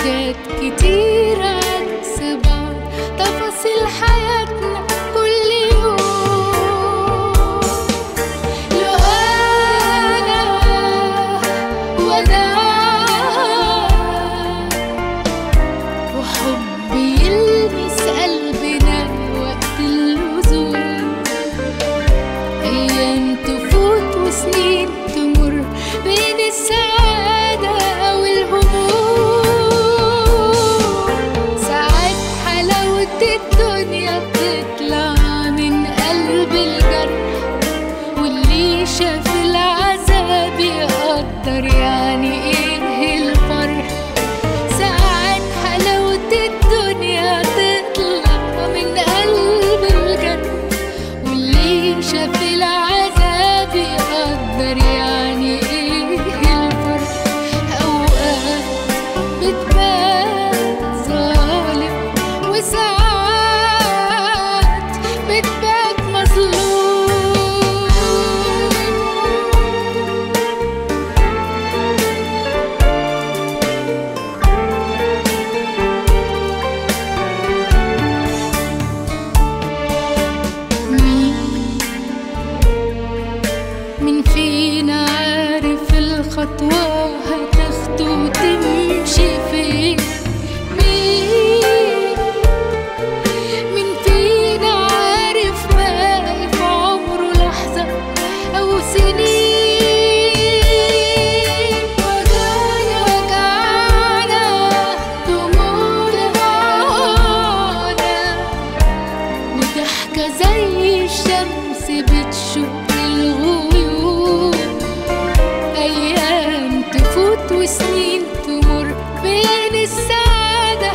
حاجات كتير عكس بعض تفاصيل حياتنا كل يوم لو أنا وأنا وحب يلمس قلبنا وقت اللزوم أيام تفوت وسنين تمر بين السعادة والهموم ساعات حلاوة الدنيا بتطلع من قلب الجرح واللي شاف العذاب يقدر يعني ايه الفرح ساعات حلاوة الدنيا تطلع من قلب الجنة واللي شاف العذاب يقدر يعني ايه الفرق اوقات بتبان ظالم وساعات بتبان مظلوم مين مين فينا عارف الخطوة هتاخده وتمشي فين مين مين فينا عارف باقي في عمره لحظة أو سنين وجعنا وجعنا دموعنا معانا وضحكة زي الشمس بتشق الغيوم أيام تفوت وسنين تمر بين السعادة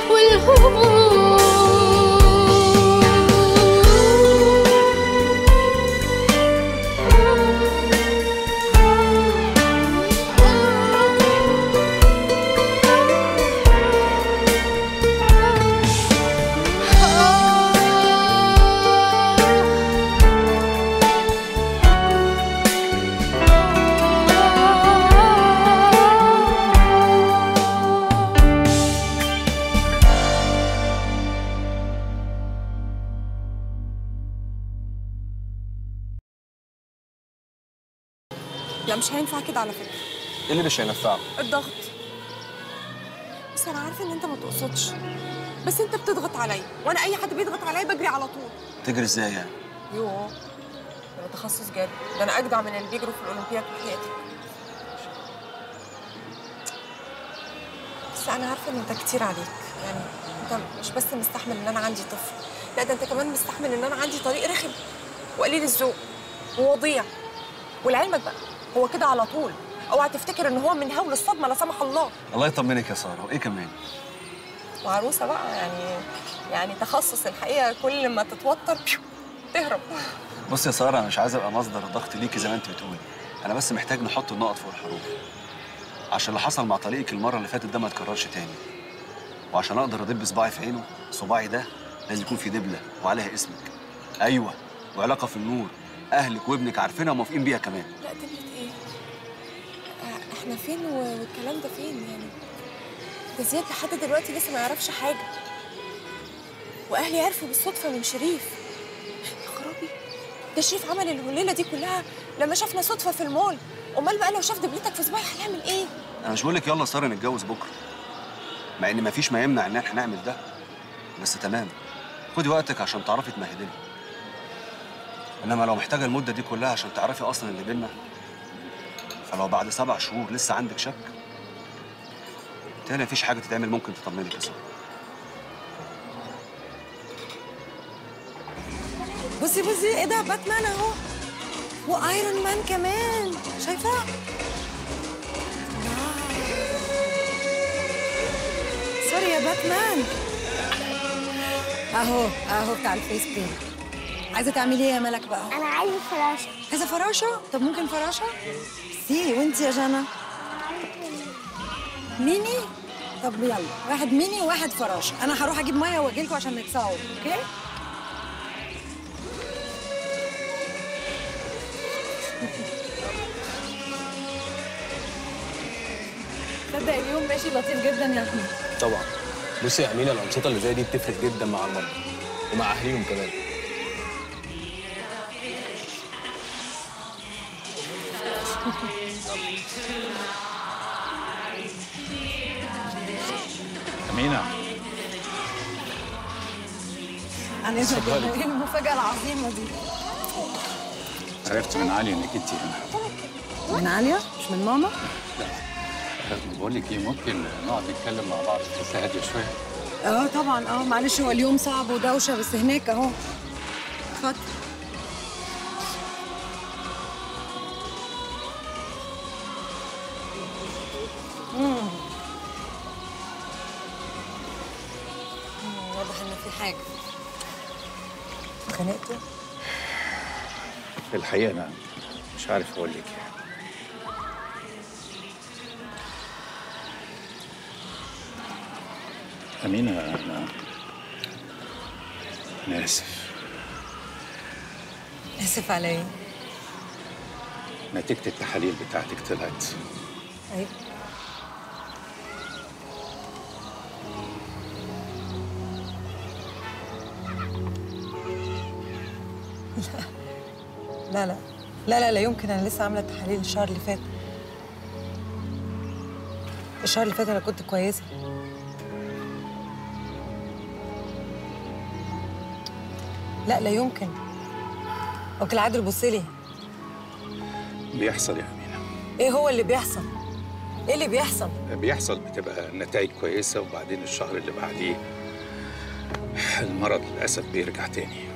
لا مش هينفع كده على فكره ايه اللي مش هينفعه؟ الضغط بس انا عارفه ان انت ما تقصدش بس انت بتضغط عليا وانا اي حد بيضغط عليا بجري على طول تجري ازاي يعني؟ يوه ده تخصص جد ده انا اجدع من اللي بيجروا في الاولمبياد في حياتي بس انا عارفه ان انت كتير عليك يعني انت مش بس مستحمل ان انا عندي طفل لا ده انت كمان مستحمل ان انا عندي طريق رخم وقليل الذوق ووضيع ولعلمك بقى هو كده على طول اوعى تفتكر ان هو من هول الصدمه لا سمح الله الله يطمنك يا ساره وايه كمان؟ وعروسه بقى يعني يعني تخصص الحقيقه كل ما تتوتر بيو تهرب بص يا ساره انا مش عايز ابقى مصدر ضغط ليكي زي ما انت بتقولي انا بس محتاج نحط النقط فوق الحروف عشان اللي حصل مع طليقك المره اللي فاتت ده ما يتكررش تاني وعشان اقدر ادب صباعي في عينه صباعي ده لازم يكون في دبله وعليها اسمك ايوه وعلاقه في النور اهلك وابنك عارفينها وموافقين بيها كمان لا دبلة ايه آه، احنا فين و- والكلام ده فين يعني ده زياد لحد دلوقتي لسه ما يعرفش حاجه واهلي عرفوا بالصدفه من شريف يا خرابي ده شريف عمل الليله دي كلها لما شافنا صدفه في المول امال بقى لو شاف دبلتك في صباعي هنعمل ايه انا مش بقول لك يلا ساره نتجوز بكره مع ان مفيش ما يمنع ان احنا نعمل ده بس تمام خدي وقتك عشان تعرفي تمهدي لي انما لو محتاجه المده دي كلها عشان تعرفي اصلا اللي بينا فلو بعد سبع شهور لسه عندك شك تاني مفيش حاجه تتعمل ممكن تطمنك يا ساره بصي بصي ايه ده باتمان اهو وايرون مان كمان شايفه سوري يا باتمان اهو اهو بتاع الفيس كريم عايزه تعملي ايه يا ملك بقى انا عايزه فراشه عايزه فراشه طب ممكن فراشه سي وانت يا جنى ميني طب يلا واحد ميني وواحد فراشه انا هروح اجيب ميه واجي لكم عشان نتصور اوكي تصدق اليوم ماشي لطيف جدا يا احمد طبعا بصي يا امينه الانشطه اللي زي دي بتفرق جدا مع المرضى ومع اهاليهم كمان أمينة انا ايه المفاجاه العظيمه دي عرفت من علي إنك أنت هنا من عليا مش من ماما بقول لك إيه ممكن نقعد نتكلم مع بعض بس هادية شوية اه طبعا اه معلش هو اليوم صعب ودوشه بس هناك اهو اتفضل مم. مم، واضح ان في حاجه اتخانقتوا في الحقيقة أنا مش عارف أقول لك إيه أمينة أنا أنا آسف اسف على ايه نتيجة التحاليل بتاعتك طلعت ايوه لا لا لا لا لا يمكن انا لسه عامله تحاليل الشهر اللي فات الشهر اللي فات انا كنت كويسه لا لا يمكن وكل عادل بص لي بيحصل يا أمينة ايه هو اللي بيحصل ايه اللي بيحصل بيحصل بتبقى النتائج كويسة وبعدين الشهر اللي بعديه المرض للأسف بيرجع تاني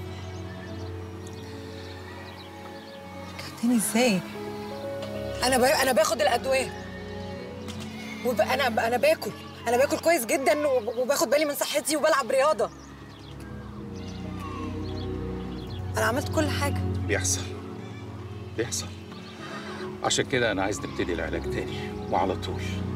تاني ازاي انا ب... انا باخد الادويه وب... انا انا باكل انا باكل كويس جدا وب... وباخد بالي من صحتي وبلعب رياضه انا عملت كل حاجه بيحصل بيحصل عشان كده أنا عايز نبتدي العلاج تاني وعلى طول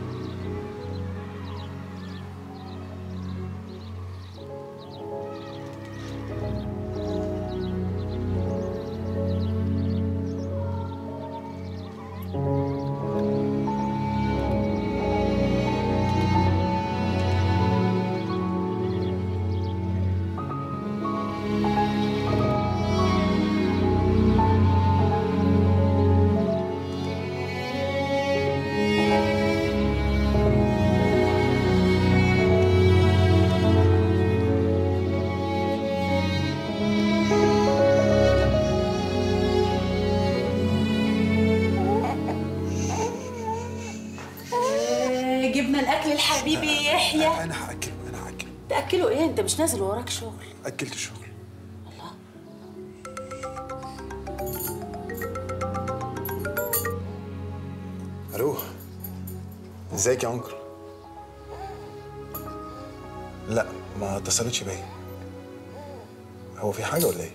جبنا الاكل الحبيبي يحيى انا هاكله انا هاكله تاكله ايه انت مش نازل وراك شغل اكلت الشغل الو ازيك يا انكل لا ما اتصلتش بيا هو في حاجه ولا ايه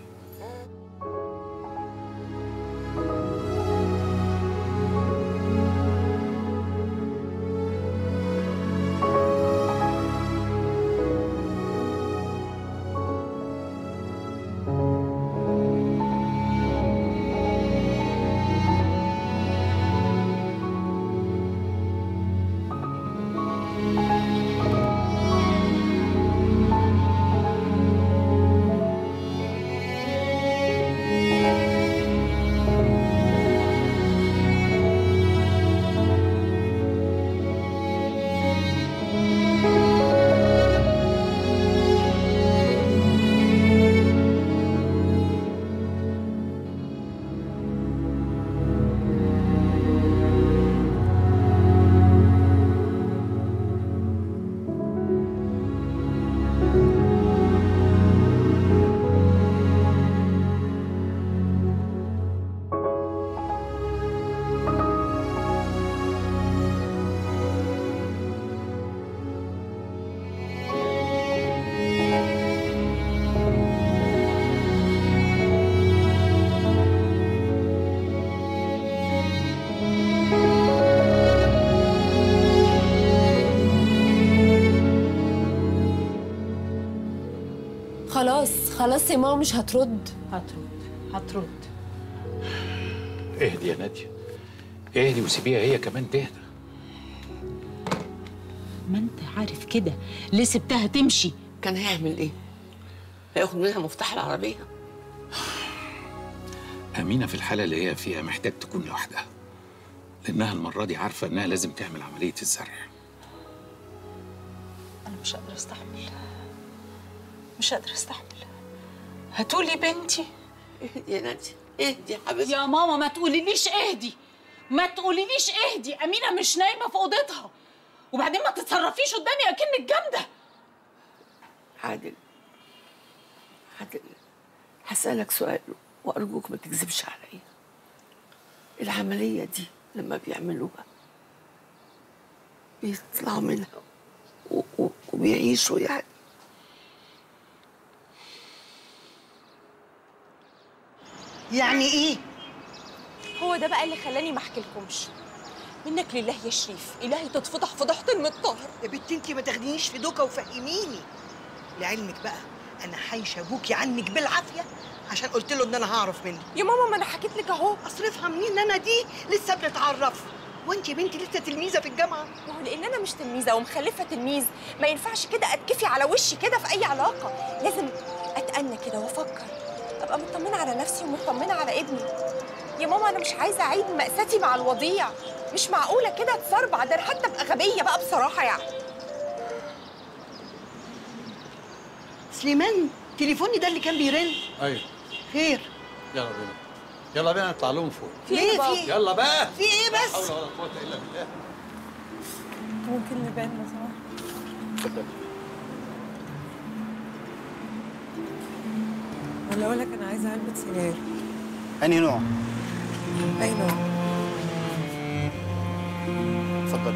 خلاص خلاص يا ماما مش هترد هترد هترد اهدي يا نادية اهدي وسيبيها هي كمان تهدى ما انت عارف كده ليه سبتها تمشي كان هيعمل ايه؟ هياخد منها مفتاح العربية أمينة في الحالة اللي هي فيها محتاج تكون لوحدها لأنها المرة دي عارفة إنها لازم تعمل عملية الزرع انا مش قادره استحمل مش قادره استحمل هاتولي بنتي اهدي يا نادية اهدي يا حبيبتي يا ماما ما تقوليليش اهدي ما تقوليليش اهدي امينه مش نايمه في اوضتها وبعدين ما تتصرفيش قدامي اكنك جامده عادل عادل هسألك سؤال وأرجوك ما تكذبش عليا العملية دي لما بيعملوها بيطلعوا منها و- و- وبيعيشوا يعني يعني ايه؟ هو ده بقى اللي خلاني ما احكيلكمش منك لله يا شريف الهي تتفضح فضحت المطهر يا بنتي انت ما تاخدينيش في دوكا وفهميني لعلمك بقى انا حايشه ابوكي عنك بالعافيه عشان قلت له ان انا هعرف منك يا ماما ما انا حكيت لك اهو اصرفها منين انا دي لسه بنتعرف وانت يا بنتي لسه تلميذه في الجامعه ما هو لان انا مش تلميذه ومخلفه تلميذ ما ينفعش كده اتكفي على وشي كده في اي علاقه لازم اتأنى كده وافكر ابقى مطمنه على نفسي ومطمنه على ابني يا ماما انا مش عايزه اعيد مأساتي مع الوضيع مش معقوله كده اتسربع ده أنا حتى ابقى غبيه بقى بصراحه يعني سليمان تليفوني ده اللي كان بيرن ايوه خير يلا بينا يلا بينا نطلع لهم فوق في إيه ليه بابا؟ في يلا بقى في ايه لا بس حول ولا قوه الا بالله ممكن نبان لو سمحت ولا اقول لك انا عايزه علبه سجاير انهي نوع؟ اي نوع اتفضل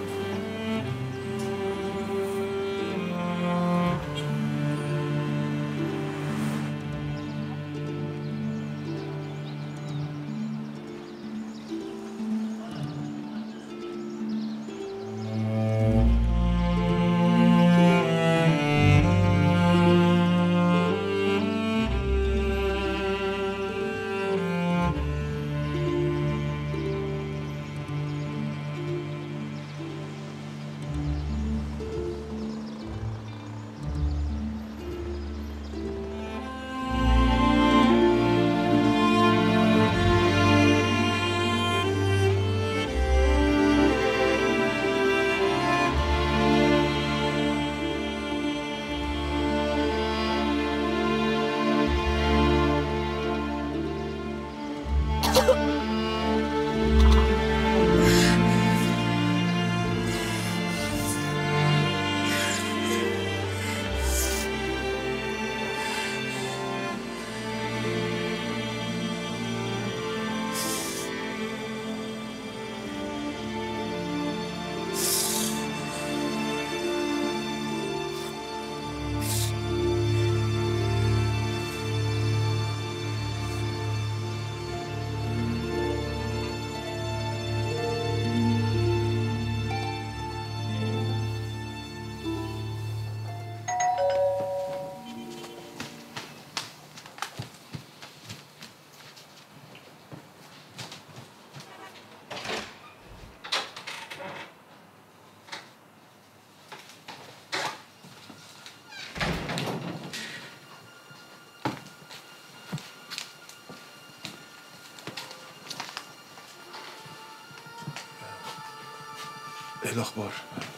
ايه الاخبار؟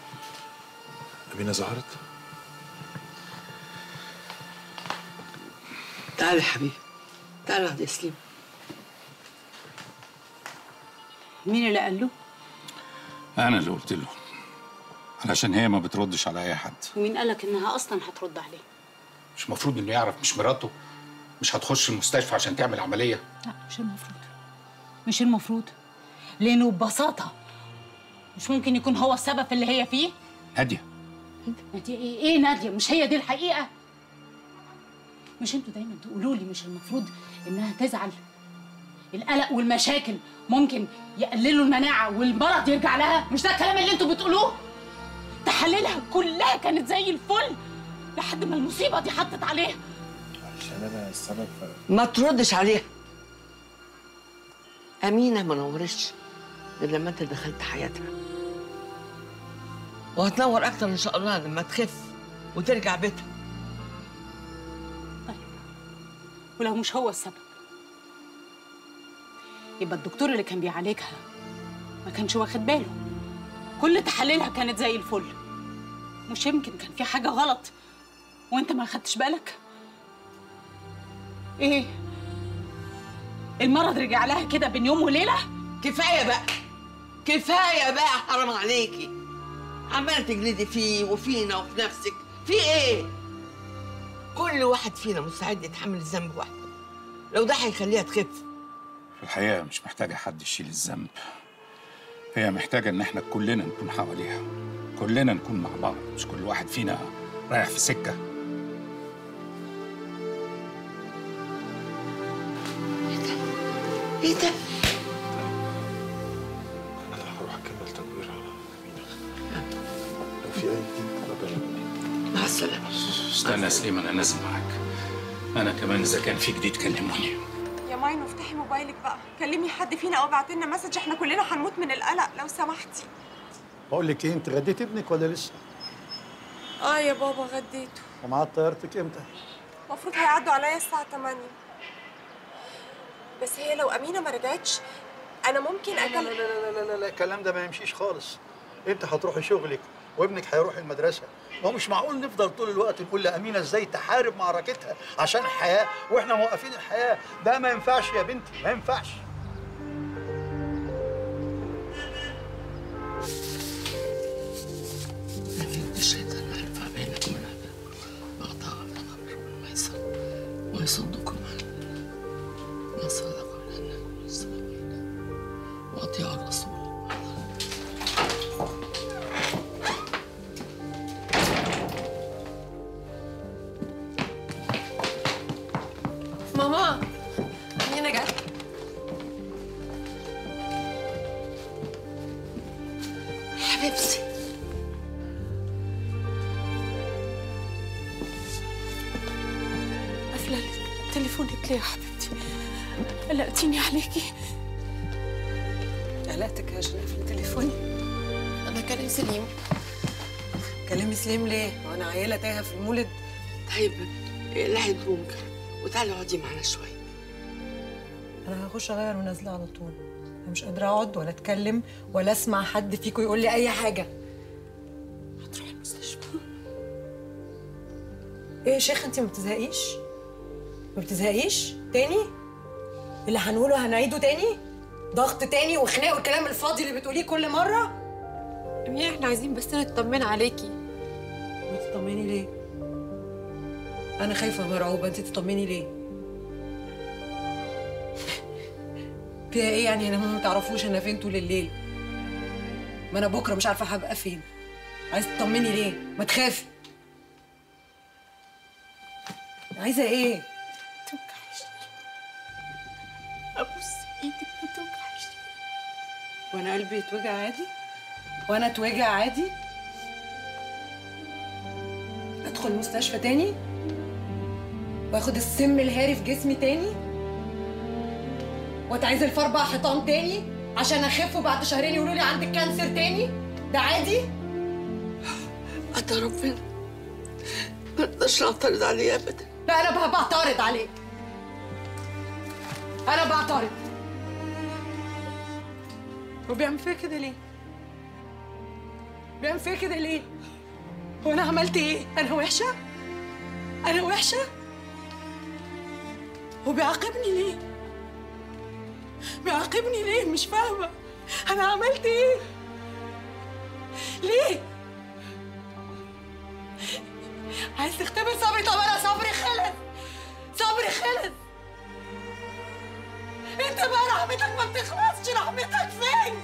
امينه ظهرت؟ تعال يا حبيبي تعال اقعد يا سليم مين اللي قال له أنا اللي قلت له علشان هي ما بتردش على أي حد ومين قالك انها اصلا هترد عليه مش مفروض إنه يعرف مش مراته مش هتخش المستشفى عشان تعمل عملية لا مش المفروض مش المفروض لانه ببساطه مش ممكن يكون هو السبب في اللي هي فيه نادية نادية ايه ايه نادية مش هي دي الحقيقة مش انتوا دايما تقولوا لي مش المفروض انها تزعل القلق والمشاكل ممكن يقللوا المناعة والمرض يرجع لها مش ده الكلام اللي انتوا بتقولوه تحاليلها كلها كانت زي الفل لحد ما المصيبة دي حطت عليها عشان انا السبب ما تردش عليها أمينة ما نورتش غير لما أنت دخلت حياتها وهتنور اكتر ان شاء الله لما تخف وترجع بيتها ولو مش هو السبب يبقى الدكتور اللي كان بيعالجها ما كانش واخد باله كل تحاليلها كانت زي الفل مش يمكن كان في حاجة غلط وانت ما خدتش بالك ايه المرض رجع لها كده بين يوم وليلة كفايه بقى كفايه بقى حرام عليكي عماله تجلدي فيه وفينا وفي نفسك في ايه كل واحد فينا مستعد يتحمل الذنب وحده لو ده هيخليها تخف في الحقيقة مش محتاجة حد يشيل الذنب هي محتاجة إن إحنا كلنا نكون حواليها كلنا نكون مع بعض مش كل واحد فينا رايح في سكة ايه ده؟ انا هروح اكمل تدوير على أمينة. لو في اي جديد ببلغك مع السلامه استنى يا سليم أنا نازل معاك أنا كمان إذا كان في جديد كلموني يا ماينو افتحي موبايلك بقى كلمي حد فينا او ابعتي لنا مسج احنا كلنا هنموت من القلق لو سمحتي بقول لك ايه انت غديت ابنك ولا لسه؟ اه يا بابا غديته ومعاد طيارتك امتى؟ المفروض هيعدوا عليا الساعه 8 بس هي لو امينه ما رجعتش انا ممكن لا لا اكلم لا لا لا لا, لا الكلام ده ما يمشيش خالص انت هتروحي شغلك وابنك هيروح المدرسه ما هو مش معقول نفضل طول الوقت نقول لامينه ازاي تحارب معركتها عشان الحياه واحنا موقفين الحياه ده ما ينفعش يا بنتي ما ينفعش آمين الشيطان يرفع بينكم العداوة وأعطاء من الأمر والميسر ويصدكم عن ما صدق لنا والسلام وأطيعوا الرسول ماما امينه جت حبيبتي قافله تليفونك ليه يا حبيبتي قلقتيني عليكي قلقتك عشان اقفل تليفوني انا كلم سليم كلمي سليم ليه؟ وانا عيله تايهه في المولد طيب اقلعي هدومك وتعالي اقعدي معانا شوية انا هخش اغير ونازله على طول انا مش قادره اقعد ولا اتكلم ولا اسمع حد فيكم يقول لي اي حاجه هتروحي المستشفى ايه يا شيخ انت ما بتزهقيش ما بتزهقيش تاني اللي هنقوله هنعيده تاني ضغط تاني وخناق والكلام الفاضي اللي بتقوليه كل مره امينه احنا عايزين بس نطمن عليكي تطمني ليه انا خايفه مرعوبه انت تطمني ليه فيها ايه يعني انا ما تعرفوش انا فين طول الليل ما انا بكره مش عارفه هبقى فين عايزه تطمني ليه ما تخافي عايزه ايه ابوس ايدك ما توجعش وانا قلبي يتوجع عادي وانا اتوجع عادي ادخل مستشفى تاني واخد السم الهاري في جسمي تاني واتعزل في اربع حيطان تاني عشان اخف وبعد شهرين يقولوا لي عندك كانسر تاني ده عادي أتى ربنا ما نقدرش نعترض عليه أبدا لا انا بقى بعترض عليك انا بعترض وبيعمل فيا كده ليه بيعمل فيا كده ليه هو انا عملت ايه انا وحشه انا وحشه هو بيعاقبني ليه بيعاقبني ليه مش فاهمه انا عملت ايه ليه عايز تختبر صبري طب انا صبري خلص صبري خلص انت بقى رحمتك ما بتخلصش رحمتك فين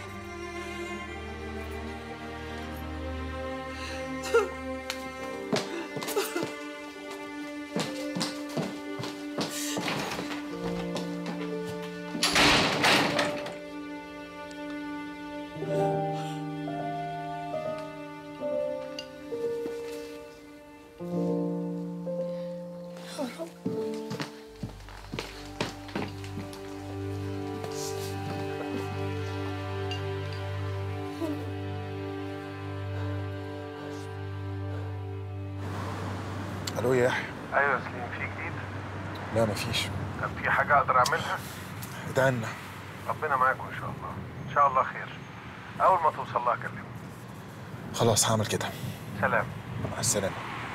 الو يا يحيى ايوه يا سليم في جديد لا مفيش طب في حاجه اقدر اعملها ادعنا ربنا معاكم ان شاء الله ان شاء الله خير اول ما توصل لها كلمني خلاص هعمل كده سلام مع السلامه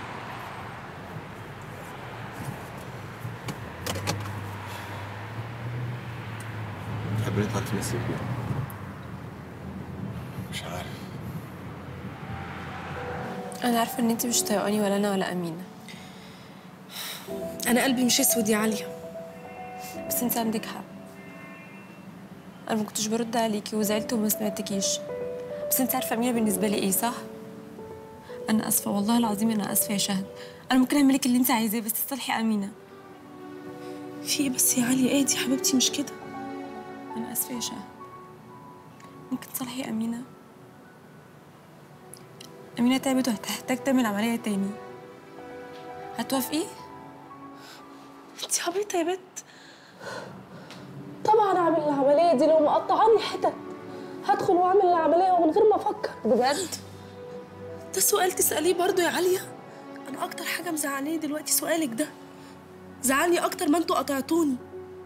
تحب نطلع نتمسك مش عارف انا عارفه ان انت مش طايقاني ولا انا ولا امينه انا قلبي مش اسود يا عليا بس انت عندك حق انا ما كنتش برد عليكي وزعلت وما سمعتكيش بس انت عارفه امينه بالنسبه لي ايه صح انا اسفه والله العظيم انا اسفه يا شهد انا ممكن اعمل لك اللي انت عايزاه بس تصلحي امينه في ايه بس يا عليا ايه دي حبيبتي مش كده انا اسفه يا شهد ممكن تصلحي امينه أمينة تعبت وهتحتاج تعمل عملية تاني هتوافقي؟ انت عبيطه يا بت طبعا اعمل العمليه دي لو مقطعاني حتت هدخل واعمل العمليه ومن غير ما افكر بجد ده سؤال تسأليه برضو يا عليا أنا أكتر حاجة مزعلاني دلوقتي سؤالك ده زعلني أكتر ما انتوا قطعتوني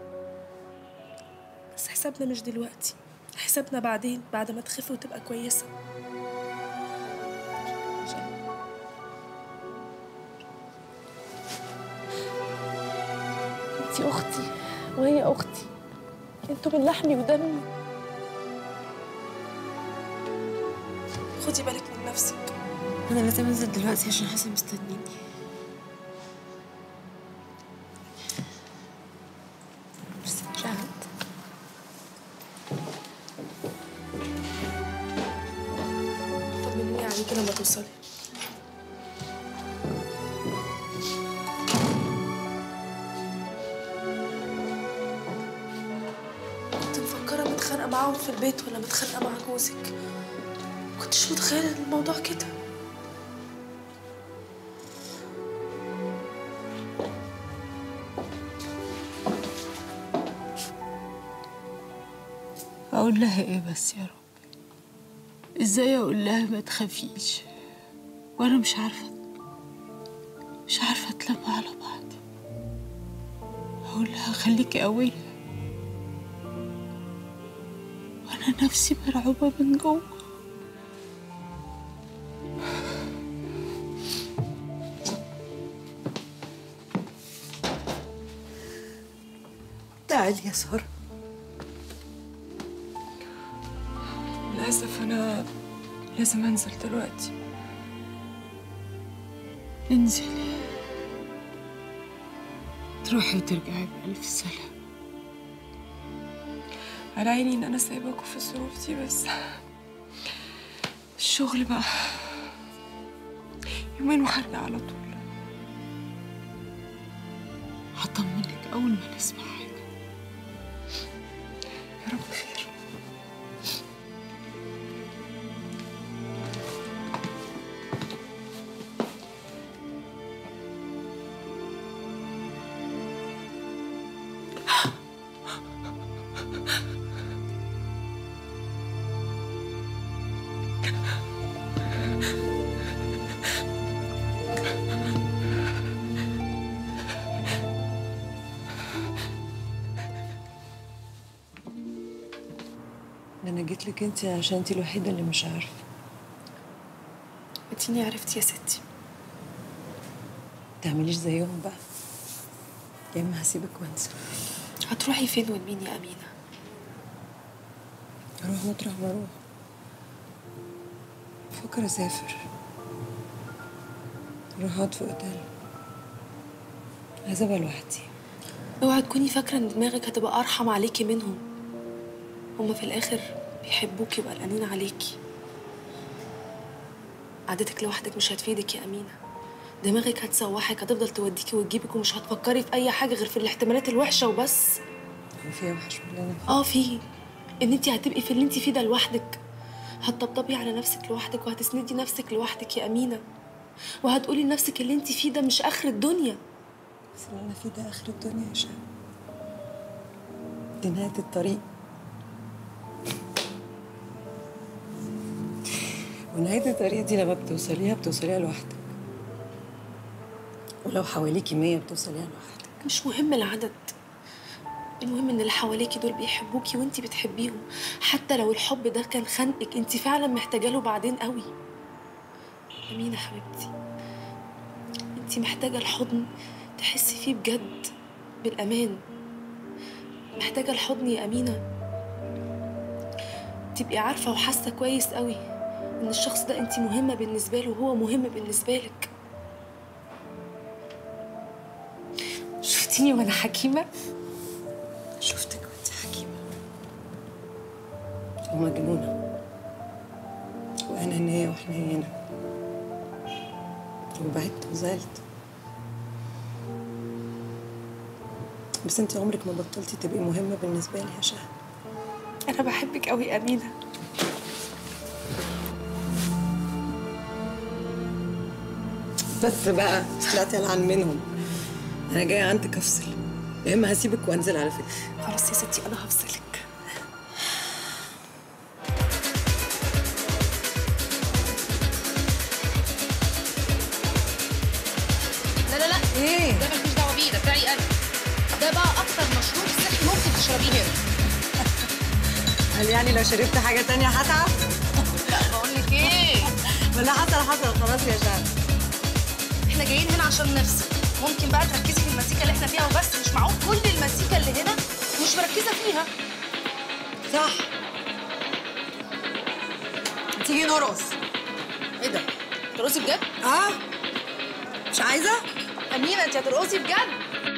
بس حسابنا مش دلوقتي حسابنا بعدين بعد ما تخف وتبقى كويسة انت اختي وهي اختي انتوا من لحمي ودمي خدي بالك من نفسك أنا لازم أنزل دلوقتي عشان حسن مستنيني بس شهد طمنيني عليكي لما توصلي كنت مفكرة متخانقة معاهم في البيت ولا متخانقة مع جوزك كنتش متخيلة إن الموضوع كده أقول لها إيه بس يا رب إزاي أقول لها ما تخافيش وأنا مش عارفة مش عارفة أتلم على بعض أقول لها خليكي قوية وأنا نفسي مرعوبة من جوه تعالي يا ساره للأسف أنا لازم أنزل دلوقتي انزلي تروحي وترجعي بألف سلام على عيني إن أنا سايباكوا في الظروف دي بس الشغل بقى يومين وهرجع على طول هطمنك أول ما نسمع حاجة يا رب خير انا جيت لك انت عشان انت الوحيده اللي مش عارفه اديني عرفتي يا ستي تعمليش زيهم بقى يا اما هسيبك وانسى هتروحي فين ولمين يا أمينة اروح مطرح بروح بفكر اسافر اروح اقعد في اوتيل عايزه ابقى لوحدي اوعي تكوني فاكرة إن دماغك هتبقى أرحم عليكي منهم هما في الآخر بيحبوكي وقلقانين عليكي قعدتك لوحدك مش هتفيدك يا أمينة دماغك هتسوحك هتفضل توديكي وتجيبك ومش هتفكري في أي حاجة غير في الاحتمالات الوحشة وبس هو في اوحش من اللي انا فيه اه في ان انت هتبقي في اللي انت فيه ده لوحدك هتطبطبي على نفسك لوحدك وهتسندي نفسك لوحدك يا امينه وهتقولي لنفسك اللي انت فيه ده مش اخر الدنيا بس اللي انا فيه ده اخر الدنيا يا شام دي نهايه الطريق ونهايه الطريق دي لما بتوصليها بتوصليها لوحدك ولو حواليكي مية بتوصليها لوحدك مش مهم العدد المهم ان اللي حواليكي دول بيحبوكي وانتي بتحبيهم حتى لو الحب ده كان خانقك انتي فعلا محتاجه له بعدين قوي امينه حبيبتي انتي محتاجه الحضن تحسي فيه بجد بالامان محتاجه الحضن يا امينه تبقي عارفه وحاسه كويس قوي ان الشخص ده انتي مهمه بالنسبه له وهو مهم بالنسبه لك شفتيني وانا حكيمه شفتك وانت حكيمة ومجنونة وأنانية وحنينة وبعدت وزعلت بس انت عمرك ما بطلتي تبقي مهمة بالنسبة لي يا شهد انا بحبك قوي امينه بس بقى طلعتي العن منهم انا جايه عندك افصل يا اما هسيبك وانزل على فكره خلاص يا ستي انا هفصلك لا لا لا ايه ده مالكيش دعوه بيه ده بتاعي انا ده بقى اكتر مشروب صحي ممكن تشربيه هنا هل يعني لو شربت حاجه تانية هتعب لا بقول لك ايه ولا حصل حصل خلاص يا شهد احنا جايين هنا عشان نفصل ممكن بقى تركزي في المزيكا اللي احنا فيها وبس مش معقول كل المزيكا اللي هنا مش مركزه فيها صح تيجي نرقص ايه ده ترقصي بجد اه مش عايزه امينه انت هترقصي بجد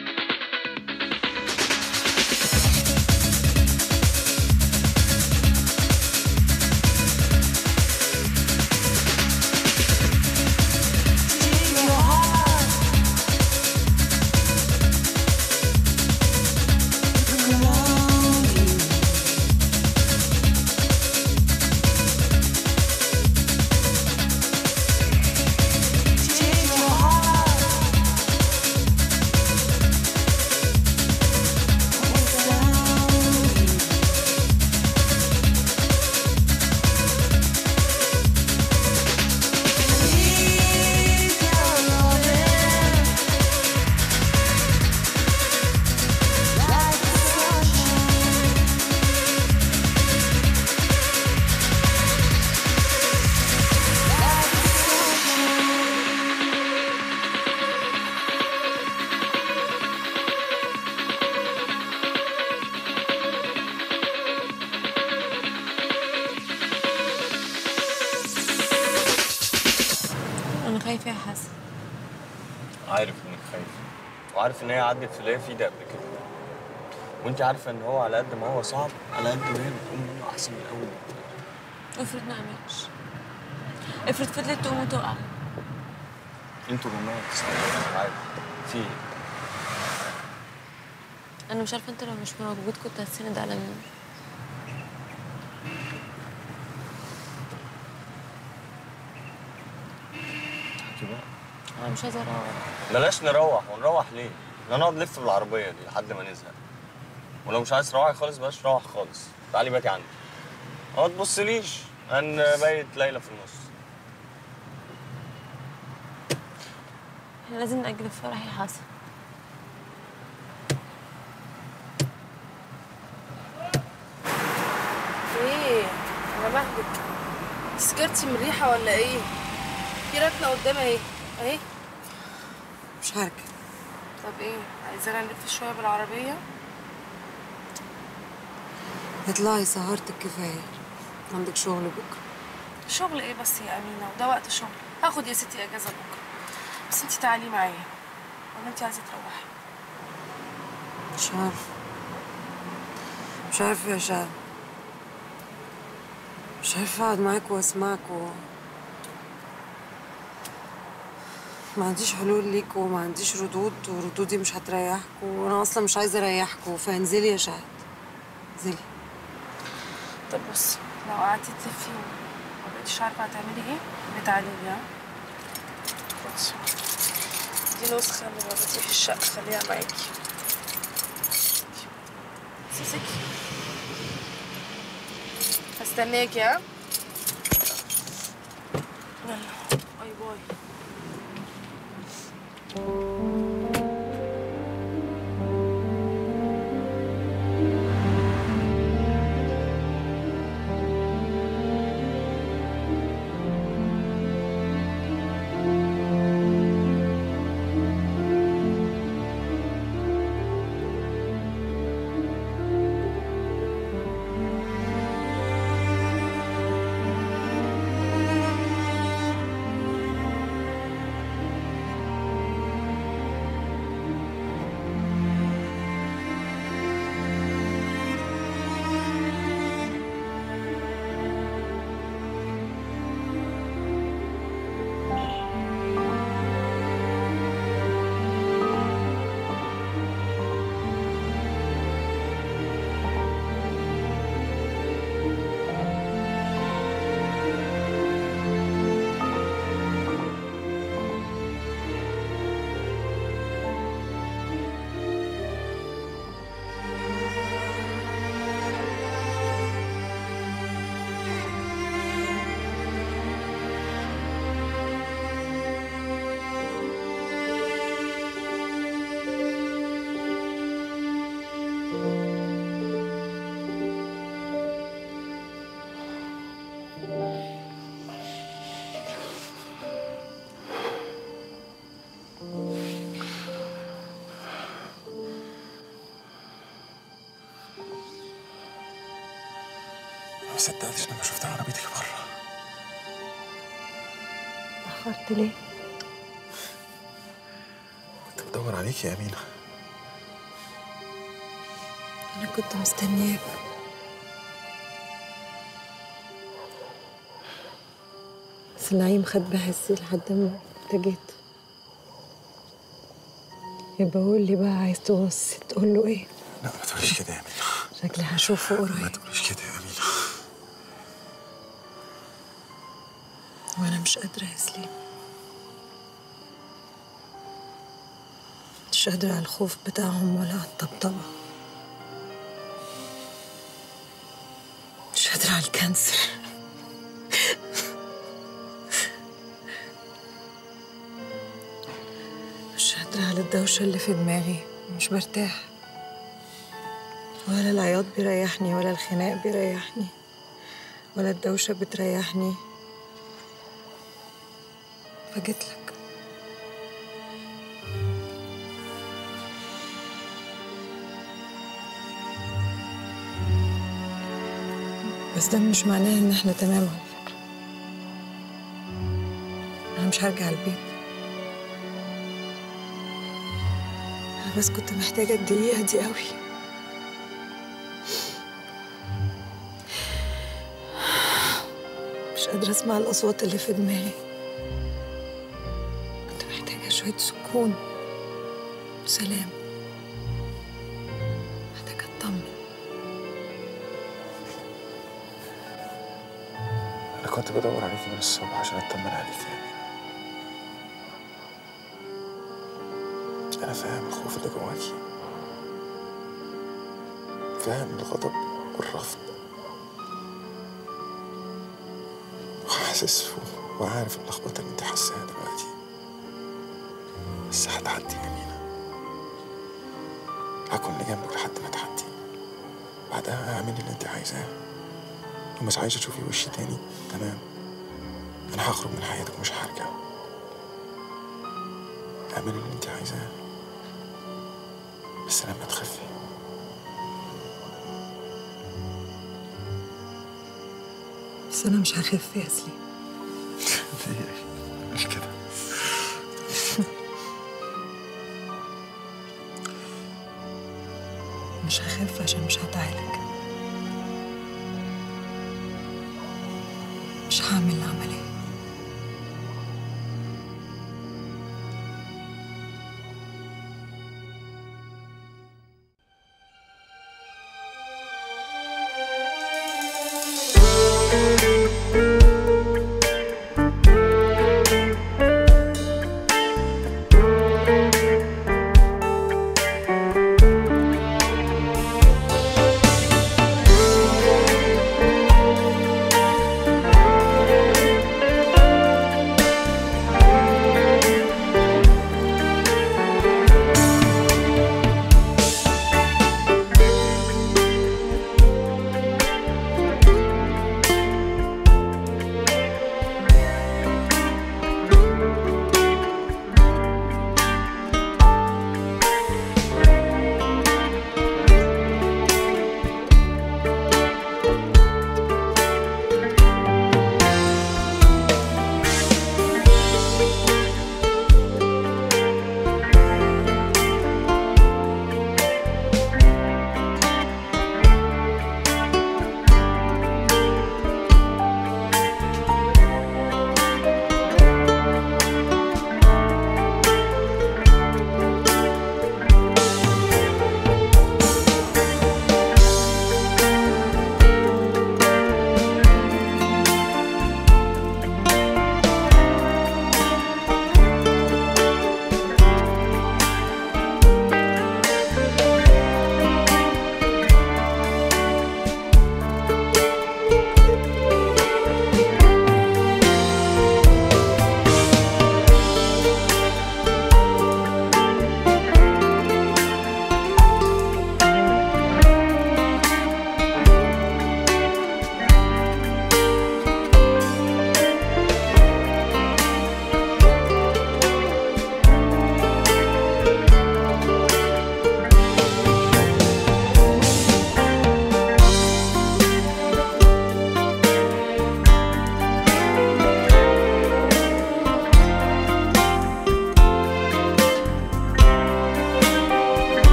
انا خايفه يا حسن عارف انك خايف وعارف ان هي عدت في اللي هي فيه ده قبل كده وانت عارفه ان هو على قد ما هو صعب على قد ما هي بتقوم منه احسن من الاول افرض ما عملش افرض فضلت تقوم وتقع انتوا جماعه تستحقوا عادي في ايه؟ انا مش عارفه انت لو مش موجود كنت هتسند على مين احكي بقى انا مش عايزه اروح بلاش نروح ونروح ليه؟ لا نقعد نلف بالعربيه دي لحد ما نزهق ولو مش عايز تروحي خالص بلاش تروح خالص تعالي باتي عندي ما تبصليش انا بايت ليلى في النص احنا لازم نأجل الفرح يا حسن ايه انا بهدك سكرتي من الريحه ولا ايه في ركنه قدام اهي اهي مش هركب طب ايه عايزانا نلف شويه بالعربيه اطلعي سهرتك كفايه عندك شغل بكره شغل ايه بس يا امينه وده وقت شغل هاخد يا ستي اجازه بكره بس انتي تعالي معايا ولا انتي عايزه تروحي مش عارفه مش عارفه يا شهد مش عارفه اقعد معاك واسمعك و... ما عنديش حلول ليك وما عنديش ردود وردودي مش هتريحك وانا اصلا مش عايزه اريحك فانزلي يا شهد انزلي طب بصي لو قعدتي تلفي وما بقيتيش عارفه هتعملي ايه بتعالي لي ها بصي دي نسخه من مفاتيح الشقه خليها معاكي سيسكي هستناكي ها يلا باي باي ما صدقتش لما شفت عربيتك بره اتأخرت ليه؟ كنت بدور عليك يا أمينة أنا كنت مستنياك بس نعيم خد بحسي لحد ما انت جيت يبقى قول لي بقى عايز توصي تقول له ايه؟ لا ما تقوليش كده يا أمينة شكلي هشوفه ما قريب تقوليش كده يا أمينة وانا مش قادرة يا سليم مش قادرة على الخوف بتاعهم ولا على الطبطبة مش قادرة على الكانسر مش قادرة على الدوشة اللي في دماغي مش برتاح ولا العياط بيريحني ولا الخناق بيريحني ولا الدوشة بتريحني فجيت لك بس ده مش معناه ان احنا تمام على فكرة انا مش هرجع البيت انا بس كنت محتاجة الدقيقة دي قوي مش قادرة اسمع الاصوات اللي في دماغي كنت محتاجة شوية سكون وسلام محتاجة اطمن أنا كنت بدور عليكي من الصبح عشان أطمن عليك يا أمينة أنا فاهم الخوف اللي جواكي فاهم الغضب والرفض وحاسس وعارف اللخبطة اللي انت حاساها دلوقتي بس هتعدي يا أمينة هكون جنبك لحد ما تعدي بعدها اعملي اللي انت عايزاه ومش عايزة تشوفي وشي تاني تمام أنا هخرج من حياتك مش هرجع اعملي اللي انت عايزاه بس لما تخفي بس انا مش هخف يا سليم مش كده مش هخف عشان مش هتعالج مش هعمل العملية